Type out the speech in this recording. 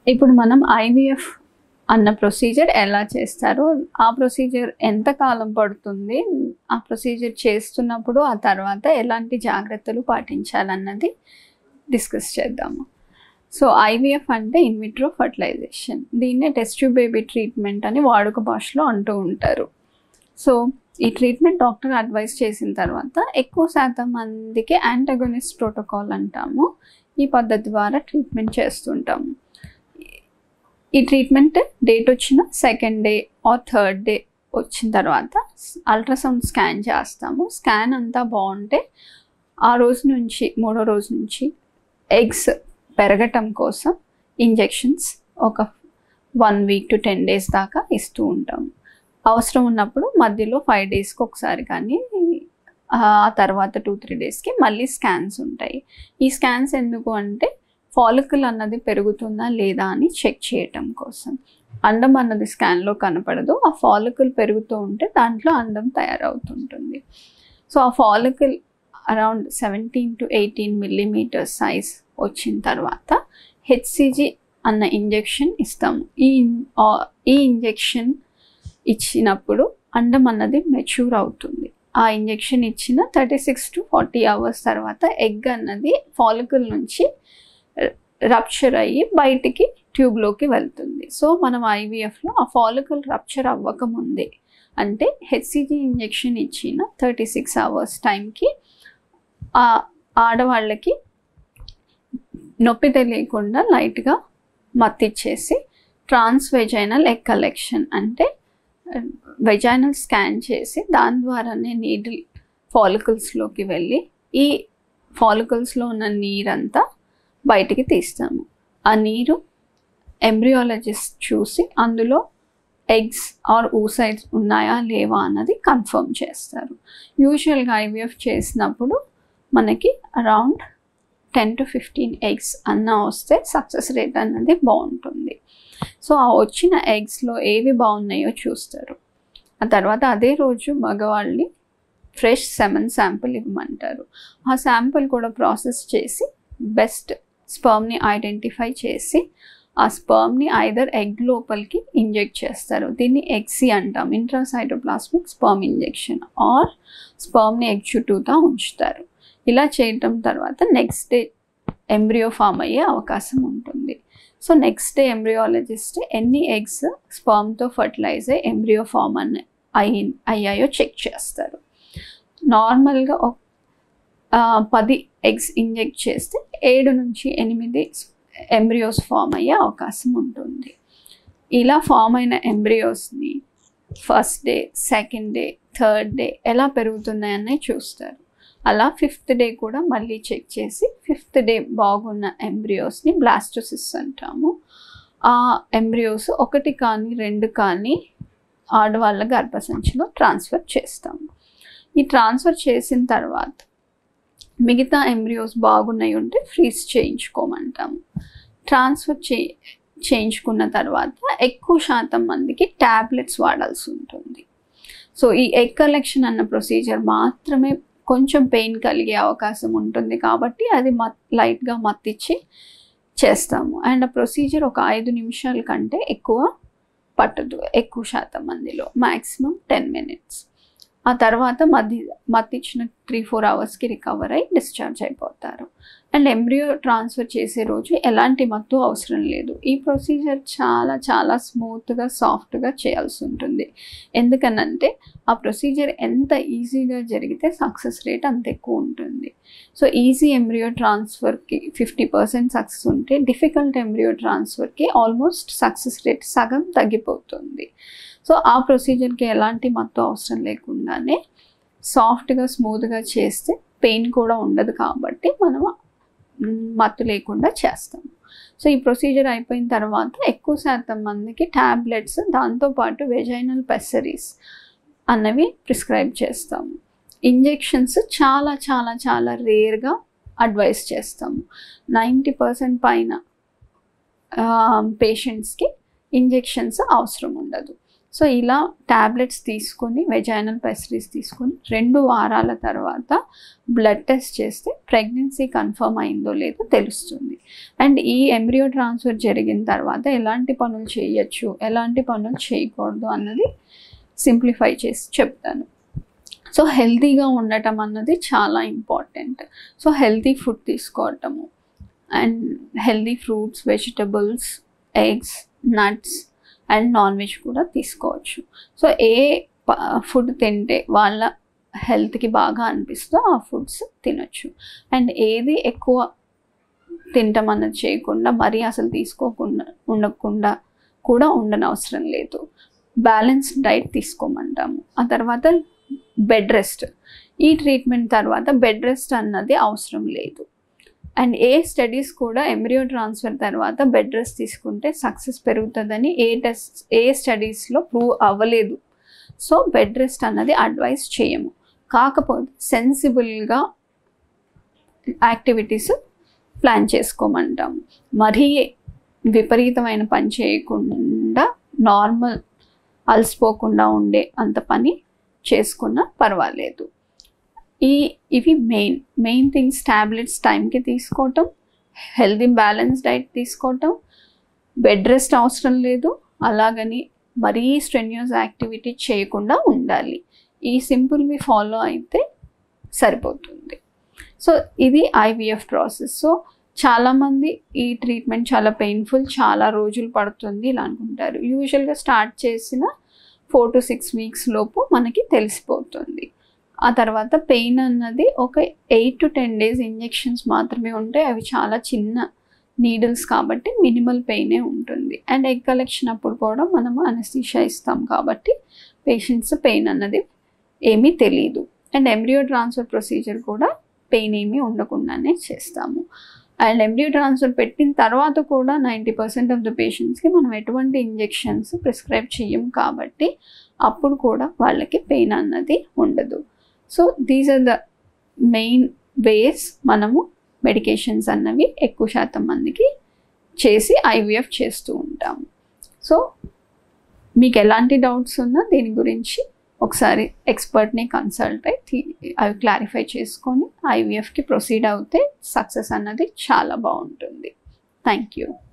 ఇప్పుడు మనం ఐవీఎఫ్ అన్న ప్రొసీజర్ ఎలా చేస్తారో ఆ ప్రొసీజర్ ఎంత కాలం పడుతుంది ఆ ప్రొసీజర్ చేస్తున్నప్పుడు ఆ తర్వాత ఎలాంటి జాగ్రత్తలు పాటించాలన్నది డిస్కస్ చేద్దాము సో ఐవీఎఫ్ అంటే ఇన్విట్రో ఫర్టిలైజేషన్ దీన్నే టెస్ట్ ట్యూబ్ బేబీ ట్రీట్మెంట్ అని వాడుక భాషలో అంటూ ఉంటారు సో ఈ ట్రీట్మెంట్ డాక్టర్ అడ్వైస్ చేసిన తర్వాత ఎక్కువ శాతం మందికి యాంటగోనిస్ట్ ప్రోటోకాల్ అంటాము ఈ పద్ధతి ద్వారా ట్రీట్మెంట్ చేస్తుంటాము ఈ ట్రీట్మెంట్ డేట్ వచ్చిన second day or third day వచ్చిన తర్వాత అల్ట్రాసౌండ్ స్కాన్ చేస్తాము స్కాన్ అంతా బాగుంటే ఆ రోజు నుంచి మూడో రోజు నుంచి ఎగ్స్ పెరగటం కోసం ఇంజెక్షన్స్ ఒక one week to ten days దాకా ఇస్తూ ఉంటాము అవసరం ఉన్నప్పుడు మధ్యలో ఫైవ్ డేస్కి ఒకసారి కానీ ఆ తర్వాత టూ త్రీ డేస్కి మళ్ళీ స్కాన్స్ ఉంటాయి ఈ స్కాన్స్ ఎందుకు అంటే ఫాలికల్ అన్నది పెరుగుతుందా లేదా అని చెక్ చేయటం కోసం అండం అన్నది స్కాన్లో కనపడదు ఆ ఫాలికల్ పెరుగుతూ ఉంటే దాంట్లో అండం తయారవుతుంటుంది సో ఆ follicle around seventeen to eighteen millimetre size వచ్చిన తర్వాత హెచ్సిజి అన్న ఇంజెక్షన్ ఇస్తాము ఈ ఈ ఇంజెక్షన్ ఇచ్చినప్పుడు అండం అన్నది మెచ్యూర్ అవుతుంది ఆ ఇంజెక్షన్ ఇచ్చిన thirty six to forty hours తర్వాత ఎగ్ అన్నది ఫాలికల్ నుంచి రప్చర్ అయ్యి బయటికి ట్యూబ్లోకి వెళ్తుంది సో మనం ఐవీఎఫ్లో ఆ ఫాలికల్ రప్చర్ అవ్వకముందే అంటే హెచ్సిజి ఇంజెక్షన్ ఇచ్చిన థర్టీ సిక్స్ అవర్స్ టైంకి ఆ ఆడవాళ్ళకి నొప్పి తెలియకుండా లైట్గా మత్తిచ్చేసి ట్రాన్స్ వెజైనల్ ఎగ్ కలెక్షన్ అంటే వెజైనల్ స్కాన్ చేసి దాని ద్వారానే నీడిల్ ఫాలికల్స్లోకి వెళ్ళి ఈ ఫాలికల్స్లో ఉన్న నీరంతా బయటికి తీస్తాము ఆ నీరు ఎంబ్రియాలజిస్ట్ చూసి అందులో ఎగ్స్ ఆర్ ఊసైడ్స్ ఉన్నాయా లేవా అన్నది కన్ఫర్మ్ చేస్తారు యూజువల్గా ఐవీఎఫ్ చేసినప్పుడు మనకి around ten to fifteen eggs అన్న వస్తే సక్సెస్ రేట్ అన్నది బాగుంటుంది సో ఆ వచ్చిన ఎగ్స్లో ఏవి బాగున్నాయో చూస్తారు ఆ తర్వాత అదే రోజు మగవాళ్ళని ఫ్రెష్ సెమన్ శాంపుల్ ఇవ్వమంటారు ఆ శాంపుల్ కూడా ప్రాసెస్ చేసి బెస్ట్ స్పర్మ్ని ఐడెంటిఫై చేసి ఆ స్పర్మ్ని ఐదర్ ఎగ్ లోపలికి ఇంజెక్ట్ చేస్తారు దీన్ని ఎగ్సి అంటాం ఇంట్రాసైటోప్లాస్మిక్ స్పర్మ్ ఇంజెక్షన్ ఆర్ స్పర్మ్ని ఎగ్ చుట్టూతా ఉంచుతారు ఇలా చేయటం తర్వాత నెక్స్ట్ డే ఎంబ్రియో ఫామ్ అయ్యే అవకాశం ఉంటుంది సో నెక్స్ట్ డే ఎంబ్రియాలజిస్ట్ ఎన్ని ఎగ్స్ స్పర్మ్తో ఫర్టిలైజ్ అయ్యి ఎంబ్రియో ఫామ్ అని అయ్యి అయ్యాయో చెక్ చేస్తారు నార్మల్గా పది ఎగ్స్ ఇంజెక్ట్ చేస్తే ఏడు నుంచి ఎనిమిది ఎంబ్రియోస్ ఫామ్ అయ్యే అవకాశం ఉంటుంది ఇలా ఫామ్ అయిన ఎంబ్రియోస్ని first day second day third day ఎలా పెరుగుతున్నాయని చూస్తారు అలా ఫిఫ్త్ డే కూడా మళ్ళీ చెక్ చేసి ఫిఫ్త్ డే బాగున్న ఎంబ్రియోస్ని బ్లాస్టోసిస్ అంటాము ఆ ఎంబ్రియోస్ ఒకటి కానీ రెండు కానీ ఆడవాళ్ళ గర్భసంచిలో ట్రాన్స్ఫర్ చేస్తాము ఈ ట్రాన్స్ఫర్ చేసిన తర్వాత మిగతా ఎంబ్రియోస్ బాగున్నాయి ఉంటే ఫ్రీజ్ చేయించుకోమంటాము ట్రాన్స్ఫర్ చే చేయించుకున్న తర్వాత ఎక్కువ శాతం మందికి ట్యాబ్లెట్స్ వాడాల్సి ఉంటుంది సో ఈ ఎగ్ కలెక్షన్ అన్న ప్రొసీజర్ మాత్రమే కొంచెం పెయిన్ కలిగే అవకాశం ఉంటుంది కాబట్టి అది మత్ లైట్గా మత్తిచ్చి చేస్తాము అండ్ ఆ ప్రొసీజర్ ఒక ఐదు నిమిషాల కంటే ఎక్కువ పట్టదు ఎక్కువ శాతం మందిలో మ్యాక్సిమం టెన్ మినిట్స్ ఆ తర్వాత మధ్య మత్తిచ్చిన త్రీ ఫోర్ అవర్స్కి రికవర్ అయ్యి డిశ్చార్జ్ అయిపోతారు అండ్ ఎంబ్రియో ట్రాన్స్ఫర్ చేసే రోజు ఎలాంటి మత్తు అవసరం లేదు ఈ ప్రొసీజర్ చాలా చాలా స్మూత్గా సాఫ్ట్గా చేయాల్సి ఉంటుంది ఎందుకనంటే ఆ ప్రొసీజర్ ఎంత ఈజీగా జరిగితే సక్సెస్ రేట్ అంత ఎక్కువ ఉంటుంది సో ఈజీ ఎంబ్రియో ట్రాన్స్ఫర్కి ఫిఫ్టీ పర్సెంట్ సక్సెస్ ఉంటే డిఫికల్ట్ ఎంబ్రియో ట్రాన్స్ఫర్కి ఆల్మోస్ట్ సక్సెస్ రేట్ సగం తగ్గిపోతుంది సో ఆ ప్రొసీజర్కి ఎలాంటి మత్తు అవసరం లేకుండానే సాఫ్ట్గా స్మూత్గా చేస్తే పెయిన్ కూడా ఉండదు కాబట్టి మనం మత్తు లేకుండా చేస్తాం సో ఈ ప్రొసీజర్ అయిపోయిన తర్వాత ఎక్కువ శాతం మందికి ట్యాబ్లెట్స్ దాంతోపాటు వెజైనల్ పెసరీస్ అన్నవి ప్రిస్క్రైబ్ చేస్తాము ఇంజెక్షన్స్ చాలా చాలా చాలా రేర్గా అడ్వైస్ చేస్తాము నైంటీ పర్సెంట్ పైన పేషెంట్స్కి ఇంజెక్షన్స్ అవసరం ఉండదు సో ఇలా ట్యాబ్లెట్స్ తీసుకొని వెజైనల్ పెస్టరీస్ తీసుకొని రెండు వారాల తర్వాత బ్లడ్ టెస్ట్ చేస్తే ప్రెగ్నెన్సీ కన్ఫర్మ్ అయిందో లేదో తెలుస్తుంది అండ్ ఈ ఎంబ్రియో ట్రాన్స్ఫర్ జరిగిన తర్వాత ఎలాంటి పనులు చేయొచ్చు ఎలాంటి పనులు చేయకూడదు అన్నది సింప్లిఫై చేసి చెప్తాను సో హెల్తీగా ఉండటం అన్నది చాలా ఇంపార్టెంట్ సో హెల్తీ ఫుడ్ తీసుకోవటము and healthy fruits vegetables eggs nuts and non veg కూడా తీసుకోవచ్చు సో ఏ ఫుడ్ తింటే వాళ్ళ హెల్త్కి బాగా అనిపిస్తుందో ఆ ఫుడ్స్ తినొచ్చు అండ్ ఏది ఎక్కువ తింటాం అన్నది చేయకుండా మరీ అసలు తీసుకోకుండా ఉండకుండా కూడా ఉండనవసరం లేదు బ్యాలెన్స్డ్ డైట్ తీసుకోమంటాము ఆ తర్వాత బెడ్ రెస్ట్ ఈ ట్రీట్మెంట్ తర్వాత బెడ్ రెస్ట్ అన్నది అవసరం లేదు అండ్ ఏ స్టడీస్ కూడా ఎంబ్రియో ట్రాన్స్ఫర్ తర్వాత బెడ్ రెస్ట్ తీసుకుంటే సక్సెస్ పెరుగుతుందని ఏ టెస్ట్ ఏ స్టడీస్లో ప్రూవ్ అవ్వలేదు సో బెడ్ రెస్ట్ అన్నది అడ్వైస్ చేయము కాకపోతే సెన్సిబుల్గా యాక్టివిటీస్ ప్లాన్ చేసుకోమంటాము మరీ విపరీతమైన పని చేయకుండా నార్మల్ అలసిపోకుండా ఉండే అంత పని చేసుకున్నా పర్వాలేదు ఈ ఇవి మెయిన్ మెయిన్ థింగ్స్ ట్యాబ్లెట్స్ టైంకి తీసుకోవటం హెల్దీ బ్యాలెన్స్ డైట్ తీసుకోవటం బెడ్ రెస్ట్ అవసరం లేదు అలాగని మరీ స్ట్రెన్యూస్ యాక్టివిటీ చేయకుండా ఉండాలి ఈ సింపుల్వి ఫాలో అయితే సరిపోతుంది సో ఇది ఐవీఎఫ్ ప్రాసెస్ సో చాలామంది ఈ ట్రీట్మెంట్ చాలా పెయిన్ఫుల్ చాలా రోజులు పడుతుంది ఇలా అనుకుంటారు యూజువల్గా స్టార్ట్ చేసిన ఫోర్ టు సిక్స్ వీక్స్ లోపు మనకి తెలిసిపోతుంది ఆ తర్వాత పెయిన్ అన్నది ఒక eight to ten days injections మాత్రమే ఉంటాయి అవి చాలా చిన్న నీడిల్స్ కాబట్టి మినిమల్ పెయినే ఉంటుంది అండ్ ఎగ్ కలెక్షన్ అప్పుడు కూడా మనము అనస్థీషియా ఇస్తాం కాబట్టి పేషెంట్స్ పెయిన్ అన్నది ఏమీ తెలియదు అండ్ ఎంబ్రియో ట్రాన్స్ఫర్ ప్రొసీజర్ కూడా పెయిన్ ఏమీ ఉండకుండానే చేస్తాము అండ్ ఎంబ్రియో ట్రాన్స్ఫర్ పెట్టిన తర్వాత కూడా నైంటీ పర్సెంట్ ఆఫ్ ద పేషెంట్స్కి మనం ఎటువంటి ఇంజెక్షన్స్ ప్రిస్క్రైబ్ చేయం కాబట్టి అప్పుడు కూడా వాళ్ళకి పెయిన్ అన్నది ఉండదు so these are the main ways మనము మెడికేషన్స్ అన్నవి ఎక్కువ శాతం మందికి చేసి ఐవీఎఫ్ చేస్తూ ఉంటాము సో మీకు ఎలాంటి డౌట్స్ ఉన్నా దీని గురించి ఒకసారి ఎక్స్పర్ట్ని కన్సల్ట్ అయి అవి క్లారిఫై చేసుకొని ఐవీఎఫ్కి ప్రొసీడ్ అవుతే సక్సెస్ అన్నది చాలా బాగుంటుంది థ్యాంక్ యూ